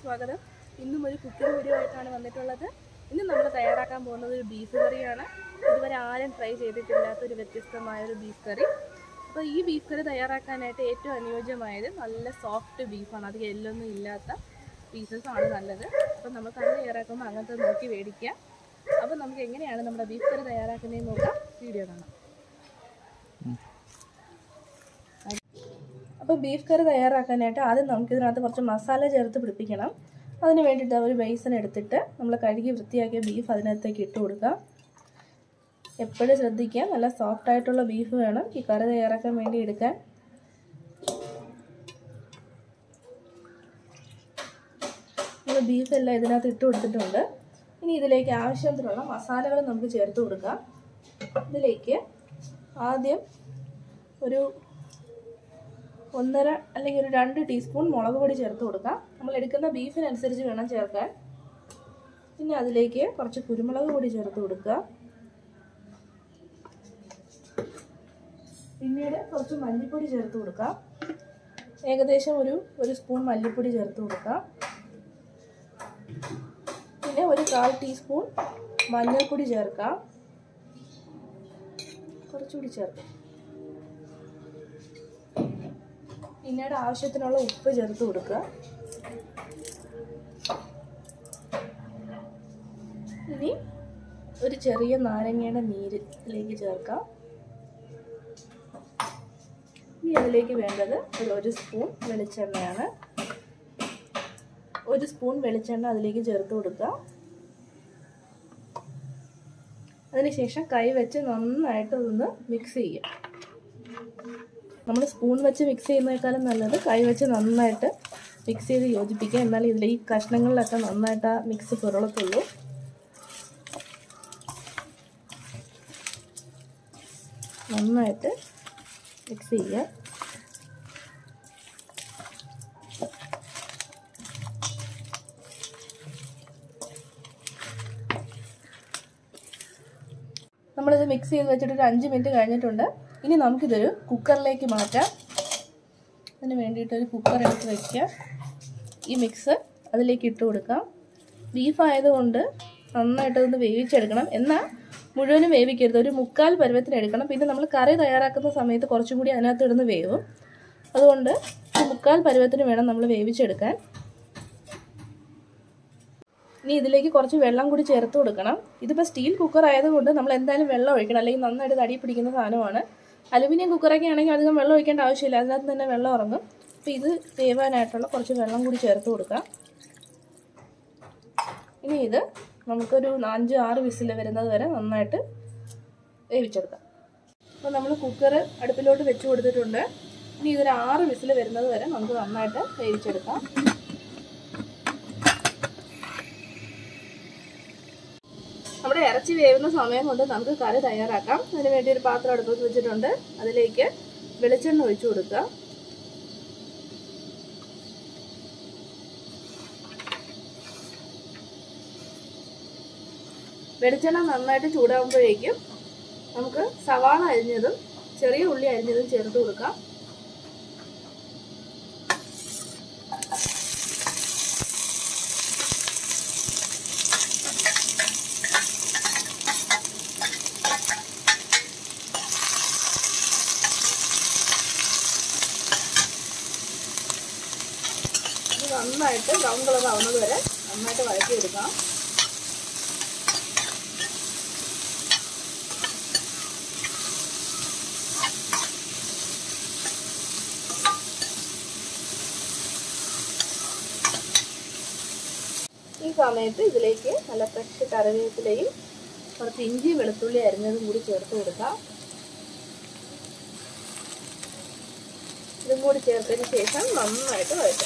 സ്വാഗതം ഇന്നും ഒരു കുക്കിംഗ് വീഡിയോ ആയിട്ടാണ് വന്നിട്ടുള്ളത് ഇന്ന് നമ്മൾ തയ്യാറാക്കാൻ പോകുന്നത് ഒരു ബീഫ് കറിയാണ് ഇതുവരെ ആരും ട്രൈ ചെയ്തിട്ടില്ലാത്ത ഒരു വ്യത്യസ്തമായ ഒരു ബീഫ് കറി അപ്പോൾ ഈ ബീഫ് കറി തയ്യാറാക്കാനായിട്ട് ഏറ്റവും അനുയോജ്യമായത് നല്ല സോഫ്റ്റ് ബീഫാണ് അധികം എല്ലൊന്നും ഇല്ലാത്ത പീസസ് ആണ് നല്ലത് അപ്പോൾ നമ്മൾ കറി തയ്യാറാക്കുമ്പോൾ അങ്ങനത്തെ നോക്കി മേടിക്കുക അപ്പോൾ നമുക്ക് എങ്ങനെയാണ് നമ്മുടെ ബീഫ് കറി തയ്യാറാക്കുന്നതെന്ന് നോക്കാം വീഡിയോ കാണാം അപ്പോൾ ബീഫ് കറി തയ്യാറാക്കാനായിട്ട് ആദ്യം നമുക്ക് ഇതിനകത്ത് കുറച്ച് മസാല ചേർത്ത് പിടിപ്പിക്കണം അതിന് വേണ്ടിയിട്ട് ഒരു ബേസൻ എടുത്തിട്ട് നമ്മൾ കഴുകി വൃത്തിയാക്കിയ ബീഫ് അതിനകത്തേക്ക് ഇട്ട് കൊടുക്കാം എപ്പോഴും ശ്രദ്ധിക്കുക നല്ല സോഫ്റ്റ് ആയിട്ടുള്ള ബീഫ് വേണം ഈ കറി തയ്യാറാക്കാൻ വേണ്ടി എടുക്കാൻ നമ്മൾ ബീഫ് എല്ലാം ഇതിനകത്ത് ഇട്ട് കൊടുത്തിട്ടുണ്ട് ഇനി ഇതിലേക്ക് ആവശ്യത്തിനുള്ള മസാലകൾ നമുക്ക് ചേർത്ത് കൊടുക്കാം ഇതിലേക്ക് ആദ്യം ഒരു ഒന്നര അല്ലെങ്കിൽ ഒരു രണ്ട് ടീസ്പൂൺ മുളക് പൊടി ചേർത്ത് കൊടുക്കാം നമ്മൾ എടുക്കുന്ന ബീഫിനനുസരിച്ച് വേണം ചേർക്കാൻ പിന്നെ അതിലേക്ക് കുറച്ച് കുരുമുളക് പൊടി ചേർത്ത് കൊടുക്കുക പിന്നീട് കുറച്ച് മല്ലിപ്പൊടി ചേർത്ത് കൊടുക്കാം ഏകദേശം ഒരു ഒരു സ്പൂൺ മല്ലിപ്പൊടി ചേർത്ത് കൊടുക്കാം പിന്നെ ഒരു കാൽ ടീസ്പൂൺ മഞ്ഞൾപ്പൊടി ചേർക്കാം കുറച്ചുകൂടി ചേർക്കാം പിന്നീട് ആവശ്യത്തിനുള്ള ഉപ്പ് ചേർത്ത് കൊടുക്കുക ഇനി ഒരു ചെറിയ നാരങ്ങയുടെ നീര് ഇതിലേക്ക് ചേർക്കാം ഇനി അതിലേക്ക് വേണ്ടത് ഒരു ഒരു സ്പൂൺ വെളിച്ചെണ്ണയാണ് ഒരു സ്പൂൺ വെളിച്ചെണ്ണ അതിലേക്ക് ചേർത്ത് കൊടുക്കുക അതിനുശേഷം കൈ വെച്ച് നന്നായിട്ട് ഒന്ന് മിക്സ് ചെയ്യുക നമ്മൾ സ്പൂൺ വെച്ച് മിക്സ് ചെയ്യുന്നതിനേക്കാളും നല്ലത് കൈ വെച്ച് നന്നായിട്ട് മിക്സ് ചെയ്ത് യോജിപ്പിക്കുക എന്നാൽ ഇതിൽ ഈ കഷ്ണങ്ങളിലൊക്കെ നന്നായിട്ട് ആ മിക്സ് പുരളത്തുള്ളൂ നന്നായിട്ട് മിക്സ് ചെയ്യുക നമ്മളിത് മിക്സ് ചെയ്ത് വെച്ചിട്ട് ഒരു അഞ്ച് മിനിറ്റ് കഴിഞ്ഞിട്ടുണ്ട് ഇനി നമുക്കിതൊരു കുക്കറിലേക്ക് മാറ്റാം അതിന് വേണ്ടിയിട്ട് ഒരു കുക്കർ എടുത്ത് വയ്ക്കുക ഈ മിക്സ് അതിലേക്ക് ഇട്ട് കൊടുക്കാം ബീഫ് ആയതുകൊണ്ട് നന്നായിട്ട് ഒന്ന് വേവിച്ചെടുക്കണം എന്നാൽ മുഴുവനും വേവിക്കരുത് ഒരു മുക്കാൽ പരുവത്തിന് എടുക്കണം പിന്നെ നമ്മൾ കറി തയ്യാറാക്കുന്ന സമയത്ത് കുറച്ചും കൂടി അതിനകത്ത് ഇടുന്ന് വേവും അതുകൊണ്ട് മുക്കാൽ പരുവത്തിന് വേണം നമ്മൾ വേവിച്ചെടുക്കാൻ ഇനി ഇതിലേക്ക് കുറച്ച് വെള്ളം കൂടി ചേർത്ത് കൊടുക്കണം ഇതിപ്പോൾ സ്റ്റീൽ കുക്കർ ആയതുകൊണ്ട് നമ്മൾ എന്തായാലും വെള്ളം ഒഴിക്കണം അല്ലെങ്കിൽ നന്നായിട്ട് തടി പിടിക്കുന്ന സാധനമാണ് അലുമിനിയം കുക്കറൊക്കെ ആണെങ്കിൽ അധികം വെള്ളം ഒഴിക്കേണ്ട ആവശ്യമില്ല അതിനകത്ത് തന്നെ വെള്ളം ഇറങ്ങും അപ്പോൾ ഇത് വേവാനായിട്ടുള്ള കുറച്ച് വെള്ളം കൂടി ചേർത്ത് കൊടുക്കാം ഇനി ഇത് നമുക്കൊരു അഞ്ച് ആറ് വിസിൽ വരുന്നത് വരെ നന്നായിട്ട് വേവിച്ചെടുക്കാം അപ്പോൾ നമ്മൾ കുക്കർ അടുപ്പിലോട്ട് വെച്ച് കൊടുത്തിട്ടുണ്ട് ഇനി ഇതൊരു ആറ് വിസിൽ വരുന്നത് വരെ നമുക്ക് നന്നായിട്ട് വേവിച്ചെടുക്കാം നമ്മുടെ ഇറച്ചി വേവുന്ന സമയം കൊണ്ട് നമുക്ക് കറി തയ്യാറാക്കാം അതിന് വേണ്ടി ഒരു പാത്രം അടുപ്പത്ത് വെച്ചിട്ടുണ്ട് അതിലേക്ക് വെളിച്ചെണ്ണ ഒഴിച്ചു കൊടുക്കുക വെളിച്ചെണ്ണ നന്നായിട്ട് ചൂടാകുമ്പോഴേക്കും നമുക്ക് സവാള അരിഞ്ഞതും ചെറിയ ഉള്ളി അരിഞ്ഞതും ചേർത്ത് കൊടുക്കാം ഇത് നന്നായിട്ട് ബ്രൗൺ കളർ ആവുന്നത് വരെ നന്നായിട്ട് വഴറ്റിയെടുക്കാം ഈ സമയത്ത് ഇതിലേക്ക് നല്ല ഫ്രഷ് കറിവേപ്പിലയും കുറച്ച് ഇഞ്ചി വെളുത്തുള്ളി അരിഞ്ഞതും കൂടി ചേർത്ത് കൊടുക്കാം ഇതും കൂടി ചേർത്തതിന് ശേഷം നന്നായിട്ട് വഴറ്റാം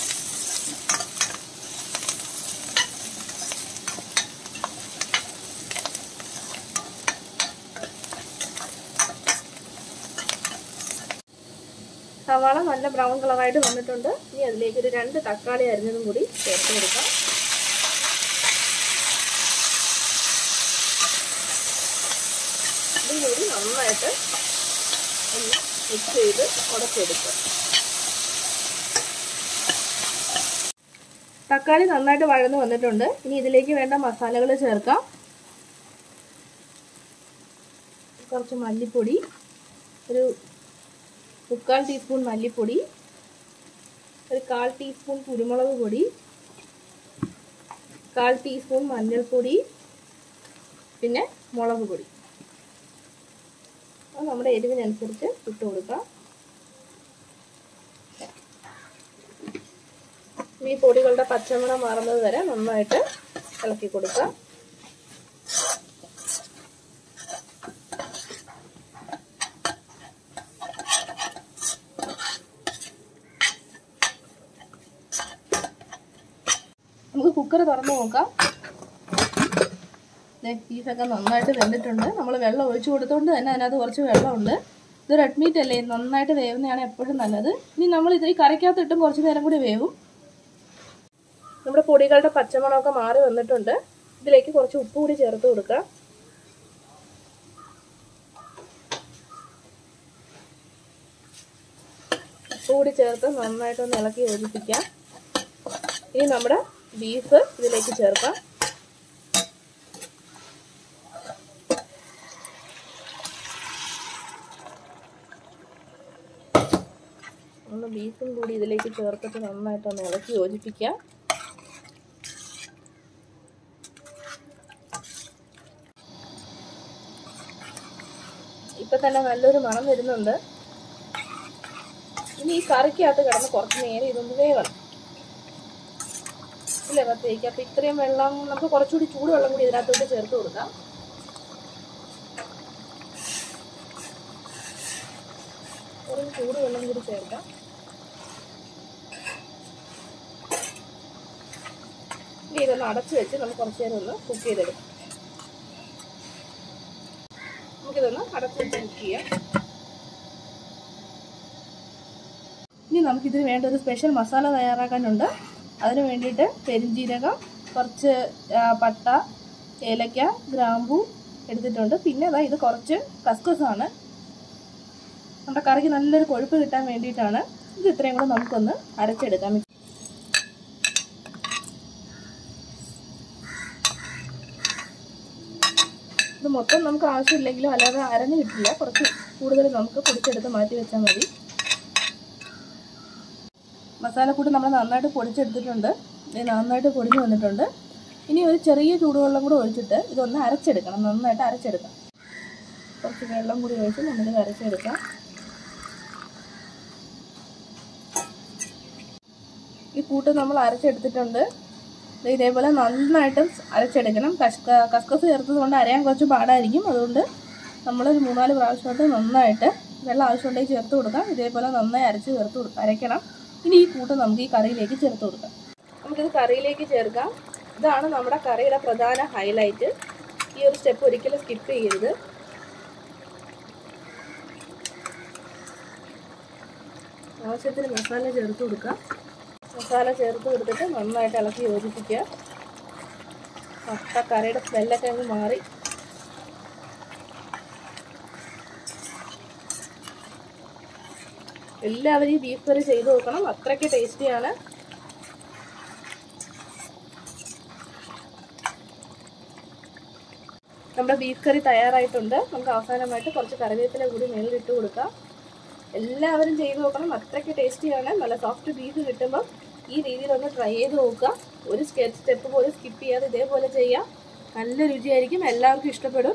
സവാള നല്ല ബ്രൗൺ കളറായിട്ട് വന്നിട്ടുണ്ട് ഇനി അതിലേക്ക് ഒരു രണ്ട് തക്കാളി അരിഞ്ഞതും കൂടി ചേർത്ത് കൊടുക്കാം ഇതും കൂടി നന്നായിട്ട് ഒന്ന് മിക്സ് ചെയ്ത് ഉടച്ചെടുക്കുക തക്കാളി നന്നായിട്ട് വഴന്ന് വന്നിട്ടുണ്ട് ഇനി ഇതിലേക്ക് വേണ്ട മസാലകൾ ചേർക്കാം കുറച്ച് മല്ലിപ്പൊടി ഒരു മുക്കാൽ ടീസ്പൂൺ മല്ലിപ്പൊടി ഒരു കാൽ ടീസ്പൂൺ കുരുമുളക് പൊടി കാൽ ടീസ്പൂൺ മഞ്ഞൾപ്പൊടി പിന്നെ മുളക് പൊടി അത് നമ്മുടെ എരിവിനനുസരിച്ച് ഇട്ട് കൊടുക്കാം ഈ പൊടികളുടെ പച്ചമണം മാറുന്നത് വരെ നന്നായിട്ട് ഇളക്കി കൊടുക്കാം നമുക്ക് കുക്കർ തുറന്ന് നോക്കാം പീസൊക്കെ നന്നായിട്ട് വെന്തിട്ടുണ്ട് നമ്മൾ വെള്ളം ഒഴിച്ചു കൊടുത്തോണ്ട് തന്നെ അതിനകത്ത് കുറച്ച് വെള്ളമുണ്ട് ഇത് റെഡ് മീറ്റ് അല്ലേ നന്നായിട്ട് വേവുന്നതാണ് എപ്പോഴും നല്ലത് ഇനി നമ്മൾ ഇത് ഈ കറിക്കകത്ത് ഇട്ടും കുറച്ച് നേരം കൂടി വേവും നമ്മുടെ പൊടികളുടെ പച്ചമണമൊക്കെ മാറി വന്നിട്ടുണ്ട് ഇതിലേക്ക് കുറച്ച് ഉപ്പ് കൂടി ചേർത്ത് കൊടുക്കാം ഉപ്പ് കൂടി ചേർത്ത് നന്നായിട്ടൊന്ന് ഇളക്കി യോജിപ്പിക്കാം ഇനി നമ്മുടെ ബീഫ് ഇതിലേക്ക് ചേർക്കാം ഒന്ന് ബീഫും കൂടി ഇതിലേക്ക് ചേർത്തിട്ട് നന്നായിട്ടൊന്ന് ഇളക്കി യോജിപ്പിക്കാം ഇപ്പൊ തന്നെ നല്ലൊരു മണം വരുന്നുണ്ട് ഇനി ഈ കറിക്കകത്ത് കിടന്ന് കുറച്ച് നേരം ഇതൊന്ന് വേവണം ഇല്ലേ പത്തേക്ക് അപ്പൊ ഇത്രയും വെള്ളം നമുക്ക് കുറച്ചുകൂടി ചൂടുവെള്ളം കൂടി ഇതിനകത്തോട്ട് ചേർത്ത് കൊടുക്കാം കുറച്ച് ചൂടുവെള്ളം കൂടി ചേർക്കാം ഇനി ഇതൊന്ന് അടച്ചു വെച്ച് നമുക്ക് കുറച്ച് നേരം ഒന്ന് കുക്ക് ചെയ്തെടുക്കാം നമുക്കിതൊന്ന് അടച്ചു വെച്ച് കുക്ക് ചെയ്യാം ഇനി നമുക്കിതിന് വേണ്ട ഒരു സ്പെഷ്യൽ മസാല തയ്യാറാക്കാനുണ്ട് അതിന് വേണ്ടിയിട്ട് പെരിഞ്ജീരകം കുറച്ച് ആ, പട്ട ഏലക്ക ഗ്രാമ്പൂ എടുത്തിട്ടുണ്ട് പിന്നെ അതാ ഇത് കുറച്ച് കസ്കസാണ് നമ്മുടെ കറിക്ക് നല്ലൊരു കൊഴുപ്പ് കിട്ടാൻ വേണ്ടിയിട്ടാണ് ഇത് ഇത്രയും കൂടെ നമുക്കൊന്ന് അരച്ചെടുക്കാം ഇത് മൊത്തം നമുക്ക് ആവശ്യമില്ലെങ്കിലും അല്ലാതെ അരഞ്ഞു കിട്ടില്ല കുറച്ച് കൂടുതൽ നമുക്ക് പൊടിച്ചെടുത്ത് മാറ്റി വെച്ചാൽ മതി മസാലക്കൂട്ട് നമ്മൾ നന്നായിട്ട് പൊടിച്ചെടുത്തിട്ടുണ്ട് ഇത് നന്നായിട്ട് പൊടിഞ്ഞു വന്നിട്ടുണ്ട് ഇനി ഒരു ചെറിയ ചൂടുവെള്ളം കൂടെ ഒഴിച്ചിട്ട് ഇതൊന്ന് അരച്ചെടുക്കണം നന്നായിട്ട് അരച്ചെടുക്കാം കുറച്ച് വെള്ളം കൂടി ഒഴിച്ച് നമ്മളിത് അരച്ചെടുക്കാം ഈ കൂട്ട് നമ്മൾ അരച്ചെടുത്തിട്ടുണ്ട് ദേ ഇതേപോലെ നന്നായിട്ട് അരച്ചെടുക്കണം കഷ്ക കസ്കസ് ചേർത്തത് കൊണ്ട് അരയാൻ കുറച്ച് പാടായിരിക്കും അതുകൊണ്ട് നമ്മളൊരു മൂന്നാല് പ്രാവശ്യമായിട്ട് നന്നായിട്ട് വെള്ളം ആവശ്യമുണ്ടെങ്കിൽ ചേർത്ത് കൊടുക്കാം ഇതേപോലെ നന്നായി അരച്ച് ചേർത്ത് കൊടുക്കാം അരയ്ക്കണം ഇനി ഈ കൂട്ട് നമുക്ക് ഈ കറിയിലേക്ക് ചേർത്ത് കൊടുക്കാം നമുക്കിത് കറിയിലേക്ക് ചേർക്കാം ഇതാണ് നമ്മുടെ കറിയുടെ പ്രധാന ഹൈലൈറ്റ് ഈ ഒരു സ്റ്റെപ്പ് ഒരിക്കലും സ്കിപ്പ് ചെയ്യരുത് ആവശ്യത്തിന് മസാല ചേർത്ത് കൊടുക്കാം മസാല ചേർത്ത് കൊടുത്തിട്ട് നന്നായിട്ട് ഇളക്കി യോജിപ്പിക്കുക മൊത്ത കറിയുടെ സ്മെല്ലൊക്കെ അങ്ങ് മാറി എല്ലാവരും ഈ ബീഫ് കറി ചെയ്ത് നോക്കണം അത്രയ്ക്ക് ടേസ്റ്റിയാണ് നമ്മുടെ ബീഫ് കറി തയ്യാറായിട്ടുണ്ട് നമുക്ക് അവസാനമായിട്ട് കുറച്ച് കറിവേപ്പില കൂടി മേളിൽ ഇട്ട് കൊടുക്കാം എല്ലാവരും ചെയ്ത് നോക്കണം അത്രയ്ക്ക് ടേസ്റ്റിയാണ് നല്ല സോഫ്റ്റ് ബീഫ് കിട്ടുമ്പോൾ ഈ രീതിയിലൊന്ന് ട്രൈ ചെയ്ത് നോക്കുക ഒരു സ്റ്റെപ്പ് പോലും സ്കിപ്പ് ചെയ്യാതെ ഇതേപോലെ ചെയ്യാം നല്ല രുചിയായിരിക്കും എല്ലാവർക്കും ഇഷ്ടപ്പെടും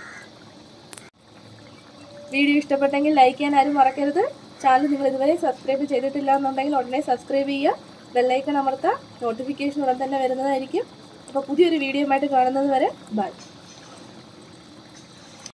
വീഡിയോ ഇഷ്ടപ്പെട്ടെങ്കിൽ ലൈക്ക് ചെയ്യാൻ ആരും മറക്കരുത് ചാനൽ നിങ്ങൾ ഇതുവരെ സബ്സ്ക്രൈബ് ചെയ്തിട്ടില്ല എന്നുണ്ടെങ്കിൽ ഉടനെ സബ്സ്ക്രൈബ് ചെയ്യുക ബെല്ലൈക്കൺ അമർത്തുക നോട്ടിഫിക്കേഷൻ ഉടൻ തന്നെ വരുന്നതായിരിക്കും അപ്പോൾ പുതിയൊരു വീഡിയോ ആയിട്ട് കാണുന്നത് വരെ ബൈ